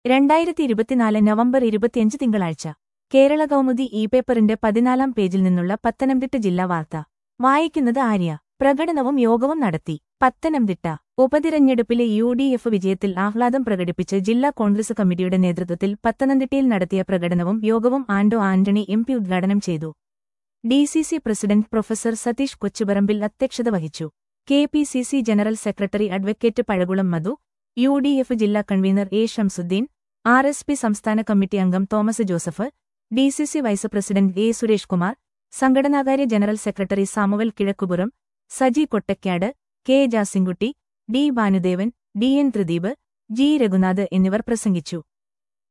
രണ്ടായിരത്തി ഇരുപത്തിനാല് നവംബർ ഇരുപത്തിയഞ്ച് തിങ്കളാഴ്ച കേരള കൗമുദി ഇ പേപ്പറിന്റെ പതിനാലാം പേജിൽ നിന്നുള്ള പത്തനംതിട്ട ജില്ലാ വാർത്ത വായിക്കുന്നത് ആര്യ പ്രകടനവും യോഗവും നടത്തി പത്തനംതിട്ട ഉപതിരഞ്ഞെടുപ്പിലെ യു ഡി എഫ് വിജയത്തിൽ ആഹ്ലാദം പ്രകടിപ്പിച്ച് ജില്ലാ കോൺഗ്രസ് കമ്മിറ്റിയുടെ നേതൃത്വത്തിൽ പത്തനംതിട്ടയിൽ നടത്തിയ പ്രകടനവും യോഗവും ആന്റോ ആന്റണി എം പി ഉദ്ഘാടനം ചെയ്തു D C C president professor Satheesh Kochuparambil അധ്യക്ഷത വഹിച്ചു K P C C general secretary advocate Pazhakulam Madhu U D F ജില്ലാ convener A Shamsudheen R S P സംസ്ഥാന കമ്മിറ്റി അംഗം Thomas Joseph D C C vice president A Suresh Kumar സംഘടനാകാര്യ general secretary Samuel Kizhakkupuram Saji Kottakkad K Jasinkutty D Bhanudevan D N Thrideep G Raghunath എന്നിവർ പ്രസംഗിച്ചു